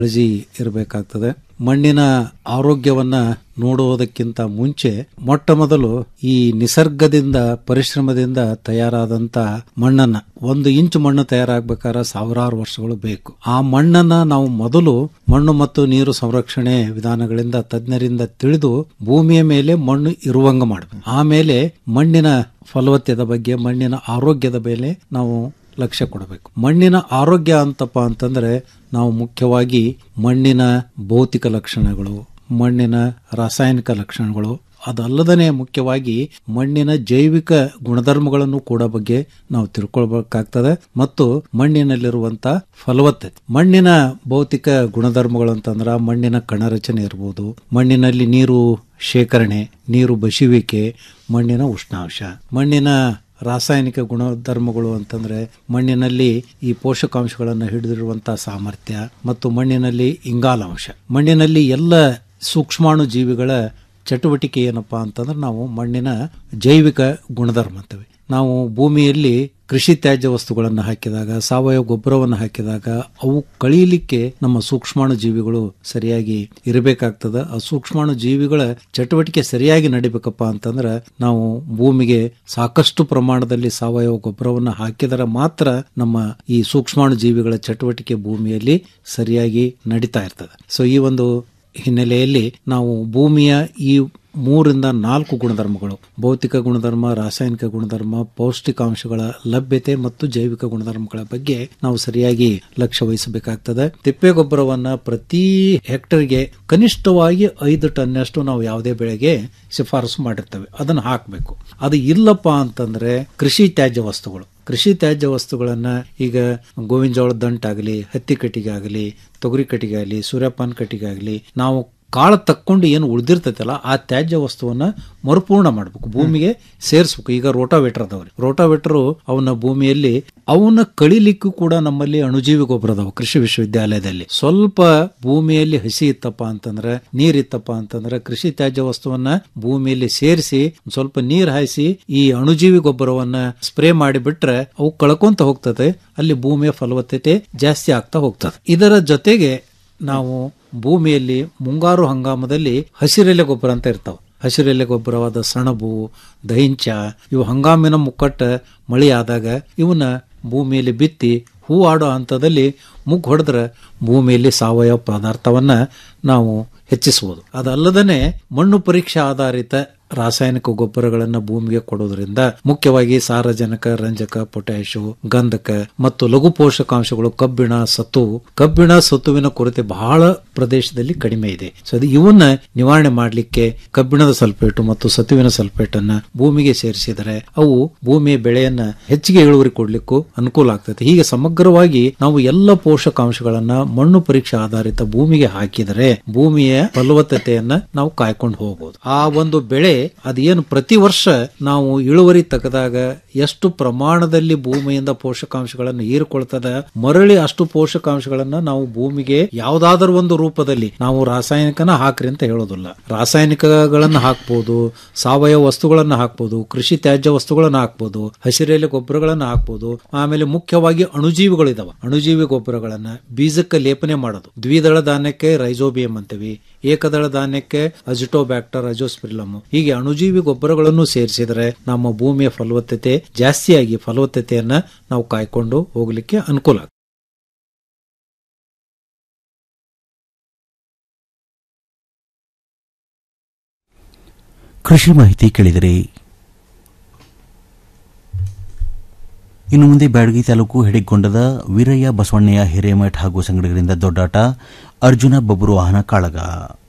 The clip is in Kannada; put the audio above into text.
ಕಾಳಜಿ ಇರಬೇಕಾಗ್ತದೆ ಮಣ್ಣಿನ ಆರೋಗ್ಯವನ್ನ ನೋಡುವುದಕ್ಕಿಂತ ಮುಂಚೆ ಮೊಟ್ಟ ಮೊದಲು ಈ ನಿಸರ್ಗದಿಂದ ಪರಿಶ್ರಮದಿಂದ ತಯಾರಾದಂತ ಮಣ್ಣನ್ನ ಒಂದು ಇಂಚು ಮಣ್ಣು ತಯಾರಾಗಬೇಕಾದ್ರೆ ಸಾವಿರಾರು ವರ್ಷಗಳು ಬೇಕು ಆ ಮಣ್ಣನ್ನ ನಾವು ಮೊದಲು ಮಣ್ಣು ಮತ್ತು ನೀರು ಸಂರಕ್ಷಣೆ ವಿಧಾನಗಳಿಂದ ತಜ್ಞರಿಂದ ತಿಳಿದು ಭೂಮಿಯ ಮೇಲೆ ಮಣ್ಣು ಇರುವಂಗ ಮಾಡಬೇಕು ಆಮೇಲೆ ಮಣ್ಣಿನ ಫಲವತ್ತದ ಬಗ್ಗೆ ಮಣ್ಣಿನ ಆರೋಗ್ಯದ ಮೇಲೆ ನಾವು ಲಕ್ಷ್ಯ ಕೊಡಬೇಕು ಮಣ್ಣಿನ ಆರೋಗ್ಯ ಅಂತಪ್ಪ ಅಂತಂದ್ರೆ ನಾವು ಮುಖ್ಯವಾಗಿ ಮಣ್ಣಿನ ಭೌತಿಕ ಲಕ್ಷಣಗಳು ಮಣ್ಣಿನ ರಾಸಾಯನಿಕ ಲಕ್ಷಣಗಳು ಅದಲ್ಲದೇ ಮುಖ್ಯವಾಗಿ ಮಣ್ಣಿನ ಜೈವಿಕ ಗುಣಧರ್ಮಗಳನ್ನು ಕೂಡ ಬಗ್ಗೆ ನಾವು ತಿಳ್ಕೊಳ್ಬೇಕಾಗ್ತದೆ ಮತ್ತು ಮಣ್ಣಿನಲ್ಲಿರುವಂತ ಫಲವತ್ತತೆ ಮಣ್ಣಿನ ಭೌತಿಕ ಗುಣಧರ್ಮಗಳು ಅಂತಂದ್ರ ಮಣ್ಣಿನ ಕಣರಚನೆ ಇರಬಹುದು ಮಣ್ಣಿನಲ್ಲಿ ನೀರು ಶೇಖರಣೆ ನೀರು ಬಸಿಯುವಿಕೆ ಮಣ್ಣಿನ ಉಷ್ಣಾಂಶ ಮಣ್ಣಿನ ರಾಸಾಯನಿಕ ಗುಣಧರ್ಮಗಳು ಅಂತಂದ್ರೆ ಮಣ್ಣಿನಲ್ಲಿ ಈ ಪೋಷಕಾಂಶಗಳನ್ನು ಹಿಡಿದಿರುವಂತಹ ಸಾಮರ್ಥ್ಯ ಮತ್ತು ಮಣ್ಣಿನಲ್ಲಿ ಇಂಗಾಲಾಂಶ ಮಣ್ಣಿನಲ್ಲಿ ಎಲ್ಲ ಸೂಕ್ಷ್ಮಾಣು ಜೀವಿಗಳ ಚಟುವಟಿಕೆ ಏನಪ್ಪಾ ಅಂತಂದ್ರೆ ನಾವು ಮಣ್ಣಿನ ಜೈವಿಕ ಗುಣಧರ್ಮ ಅಂತೀವಿ ನಾವು ಭೂಮಿಯಲ್ಲಿ ಕೃಷಿ ತ್ಯಾಜ್ಯ ವಸ್ತುಗಳನ್ನು ಹಾಕಿದಾಗ ಸಾವಯವ ಗೊಬ್ಬರವನ್ನು ಹಾಕಿದಾಗ ಅವು ಕಳೀಲಿಕ್ಕೆ ನಮ್ಮ ಸೂಕ್ಷ್ಮಾಣು ಜೀವಿಗಳು ಸರಿಯಾಗಿ ಇರಬೇಕಾಗ್ತದ ಆ ಸೂಕ್ಷ್ಮಾಣು ಜೀವಿಗಳ ಚಟುವಟಿಕೆ ಸರಿಯಾಗಿ ನಡಿಬೇಕಪ್ಪ ಅಂತಂದ್ರೆ ನಾವು ಭೂಮಿಗೆ ಸಾಕಷ್ಟು ಪ್ರಮಾಣದಲ್ಲಿ ಸಾವಯವ ಗೊಬ್ಬರವನ್ನು ಹಾಕಿದರೆ ಮಾತ್ರ ನಮ್ಮ ಈ ಸೂಕ್ಷ್ಮಾಣು ಜೀವಿಗಳ ಚಟುವಟಿಕೆ ಭೂಮಿಯಲ್ಲಿ ಸರಿಯಾಗಿ ನಡೀತಾ ಇರ್ತದೆ ಸೊ ಈ ಒಂದು ಹಿನ್ನೆಲೆಯಲ್ಲಿ ನಾವು ಭೂಮಿಯ ಈ ಮೂರಿಂದ ನಾಲ್ಕು ಗುಣಧರ್ಮಗಳು ಭೌತಿಕ ಗುಣಧರ್ಮ ರಾಸಾಯನಿಕ ಗುಣಧರ್ಮ ಪೌಷ್ಟಿಕಾಂಶಗಳ ಲಭ್ಯತೆ ಮತ್ತು ಜೈವಿಕ ಗುಣಧರ್ಮಗಳ ಬಗ್ಗೆ ನಾವು ಸರಿಯಾಗಿ ಲಕ್ಷ್ಯ ವಹಿಸಬೇಕಾಗ್ತದೆ ತಿಪ್ಪೆ ಗೊಬ್ಬರವನ್ನ ಪ್ರತಿ ಹೆಕ್ಟರ್ಗೆ ಕನಿಷ್ಠವಾಗಿ ಐದು ಟನ್ನಷ್ಟು ನಾವು ಯಾವುದೇ ಬೆಳೆಗೆ ಶಿಫಾರಸು ಮಾಡಿರ್ತೇವೆ ಅದನ್ನು ಹಾಕಬೇಕು ಅದು ಇಲ್ಲಪ್ಪ ಅಂತಂದ್ರೆ ಕೃಷಿ ತ್ಯಾಜ್ಯ ವಸ್ತುಗಳು ಕೃಷಿ ತ್ಯಾಜ್ಯ ವಸ್ತುಗಳನ್ನ ಈಗ ಗೋವಿನ ಜೋಳದ ದಂಟಾಗಲಿ ಹತ್ತಿ ಕಟ್ಟಿಗೆ ಆಗಲಿ ತೊಗರಿ ಕಟ್ಟಿಗೆ ಆಗಲಿ ಸೂರ್ಯಪಾನ ಕಟ್ಟಿಗೆ ಆಗಲಿ ನಾವು ಕಾಳು ತಕ್ಕೊಂಡು ಏನು ಉಳಿದಿರ್ತೈತಲ್ಲ ಆ ತ್ಯಾಜ್ಯ ವಸ್ತುವನ್ನ ಮರುಪೂರ್ಣ ಮಾಡಬೇಕು ಭೂಮಿಗೆ ಸೇರಿಸ್ಬೇಕು ಈಗ ರೋಟಾವೇಟರ್ ಅದಾವ್ರಿ ರೋಟಾವೇಟರ್ ಅವನ ಭೂಮಿಯಲ್ಲಿ ಅವನ್ನ ಕಳಿಲಿಕ್ಕೂ ಕೂಡ ನಮ್ಮಲ್ಲಿ ಅಣುಜೀವಿ ಗೊಬ್ಬರ ಅದಾವ ಕೃಷಿ ವಿಶ್ವವಿದ್ಯಾಲಯದಲ್ಲಿ ಸ್ವಲ್ಪ ಭೂಮಿಯಲ್ಲಿ ಹಸಿ ಇತ್ತಪ್ಪ ಅಂತಂದ್ರೆ ನೀರ್ ಇತ್ತಪ್ಪ ಅಂತಂದ್ರೆ ಕೃಷಿ ತ್ಯಾಜ್ಯ ವಸ್ತುವನ್ನ ಭೂಮಿಯಲ್ಲಿ ಸೇರಿಸಿ ಸ್ವಲ್ಪ ನೀರ್ ಹಾಯಿಸಿ ಈ ಅಣುಜೀವಿ ಗೊಬ್ಬರವನ್ನ ಸ್ಪ್ರೇ ಮಾಡಿಬಿಟ್ರೆ ಅವು ಕಳ್ಕೊಂತ ಹೋಗ್ತದೆ ಅಲ್ಲಿ ಭೂಮಿಯ ಫಲವತ್ತತೆ ಜಾಸ್ತಿ ಆಗ್ತಾ ಹೋಗ್ತದೆ ಇದರ ಜೊತೆಗೆ ನಾವು ಭೂಮಿಯಲ್ಲಿ ಮುಂಗಾರು ಹಂಗಾಮದಲ್ಲಿ ಹಸಿರೆಲೆ ಗೊಬ್ಬರ ಅಂತ ಇರ್ತಾವ ಹಸಿರೆಲೆ ಗೊಬ್ಬರವಾದ ಸಣಬು ದಹಿಂಚ ಇವು ಹಂಗಾಮಿನ ಮುಕ್ಕಟ್ಟ ಮಳೆ ಆದಾಗ ಇವನ್ನ ಭೂಮಿಯಲ್ಲಿ ಬಿತ್ತಿ ಹೂ ಆಡೋ ಹಂತದಲ್ಲಿ ಮುಗ್ ಹೊಡೆದ್ರೆ ಭೂಮಿಯಲ್ಲಿ ಸಾವಯವ ಪದಾರ್ಥವನ್ನ ನಾವು ಹೆಚ್ಚಿಸಬಹುದು ಅದಲ್ಲದೇ ಮಣ್ಣು ಪರೀಕ್ಷೆ ಆಧಾರಿತ ರಾಸಾಯನಿಕ ಗೊಬ್ಬರಗಳನ್ನು ಭೂಮಿಗೆ ಕೊಡೋದ್ರಿಂದ ಮುಖ್ಯವಾಗಿ ಸಾರಜನಕ ರಂಜಕ ಪೊಟ್ಯಾಶು ಗಂಧಕ ಮತ್ತು ಲಘು ಪೋಷಕಾಂಶಗಳು ಕಬ್ಬಿಣ ಸತು ಕಬ್ಬಿಣ ಸತುವಿನ ಕೊರತೆ ಬಹಳ ಪ್ರದೇಶದಲ್ಲಿ ಕಡಿಮೆ ಇದೆ ಸೊ ಅದು ಇವನ್ನ ನಿವಾರಣೆ ಮಾಡಲಿಕ್ಕೆ ಕಬ್ಬಿಣದ ಸಲ್ಫೇಟ್ ಮತ್ತು ಸತುವಿನ ಸಲ್ಫೇಟ್ ಅನ್ನ ಭೂಮಿಗೆ ಸೇರಿಸಿದರೆ ಅವು ಭೂಮಿಯ ಬೆಳೆಯನ್ನ ಹೆಚ್ಚಿಗೆ ಇಳುವರಿ ಕೊಡ್ಲಿಕ್ಕೂ ಅನುಕೂಲ ಆಗ್ತದೆ ಹೀಗೆ ಸಮಗ್ರವಾಗಿ ನಾವು ಎಲ್ಲ ಪೋಷಕಾಂಶಗಳನ್ನ ಮಣ್ಣು ಪರೀಕ್ಷೆ ಆಧಾರಿತ ಭೂಮಿಗೆ ಹಾಕಿದರೆ ಭೂಮಿಯ ಫಲವತ್ತತೆಯನ್ನ ನಾವು ಕಾಯ್ಕೊಂಡು ಹೋಗಬಹುದು ಆ ಒಂದು ಬೆಳೆ ಅದೇನು ಪ್ರತಿ ವರ್ಷ ನಾವು ಇಳುವರಿ ತೆಗೆದಾಗ ಎಷ್ಟು ಪ್ರಮಾಣದಲ್ಲಿ ಭೂಮಿಯಿಂದ ಪೋಷಕಾಂಶಗಳನ್ನು ಹೀರಿಕೊಳ್ತದ ಮರಳಿ ಅಷ್ಟು ಪೋಷಕಾಂಶಗಳನ್ನ ನಾವು ಭೂಮಿಗೆ ಯಾವುದಾದ್ರೂ ಒಂದು ರೂಪದಲ್ಲಿ ನಾವು ರಾಸಾಯನಿಕನ ಹಾಕ್ರಿ ಅಂತ ಹೇಳೋದಿಲ್ಲ ರಾಸಾಯನಿಕಗಳನ್ನ ಹಾಕ್ಬೋದು ಸಾವಯವ ವಸ್ತುಗಳನ್ನ ಹಾಕ್ಬೋದು ಕೃಷಿ ತ್ಯಾಜ್ಯ ವಸ್ತುಗಳನ್ನ ಹಾಕ್ಬೋದು ಹಸಿರೆಲೆ ಗೊಬ್ಬರಗಳನ್ನ ಹಾಕ್ಬೋದು ಆಮೇಲೆ ಮುಖ್ಯವಾಗಿ ಅಣುಜೀವಿಗಳು ಇದಾವ ಅಣುಜೀವಿ ಗೊಬ್ಬರಗಳನ್ನ ಬೀಜಕ್ಕೆ ಲೇಪನೆ ಮಾಡೋದು ದ್ವಿದಳ ಧಾನ್ಯಕ್ಕೆ ರೈಜೋಬಿಯಂ ಅಂತೀವಿ ಏಕದಳ ಧಾನ್ಯಕ್ಕೆ ಅಜಿಟೋಬ್ಯಾಕ್ಟರ್ ಅಜೋಸ್ಪಿರಿಲಮ್ ಹೀಗೆ ಅಣುಜೀವಿ ಗೊಬ್ಬರಗಳನ್ನು ಸೇರಿಸಿದರೆ ನಮ್ಮ ಭೂಮಿಯ ಫಲವತ್ತತೆ ಜಾಸ್ತಿಯಾಗಿ ಫಲವತ್ತತೆಯನ್ನ ನಾವು ಕಾಯ್ಕೊಂಡು ಹೋಗ್ಲಿಕ್ಕೆ ಅನುಕೂಲ ಆಗ್ತದೆ. ಕೃಷಿ ಮಾಹಿತಿ ಕೇಳಿದಿರಿ ಇನ್ನು ಮುಂದೆ ಬ್ಯಾಡಗಿ ತಾಲೂಕು ಹಿಡಿಗೊಂಡದ ವೀರಯ್ಯ ಬಸವಣ್ಣಯ್ಯ ಹಿರೇಮಠ ಹಾಗೂ ಸಂಗಡಿಗರಿಂದ ದೊಡ್ಡಾಟ ಅರ್ಜುನ ಬಬ್ರು ವಾಹನ ಕಾಳಗ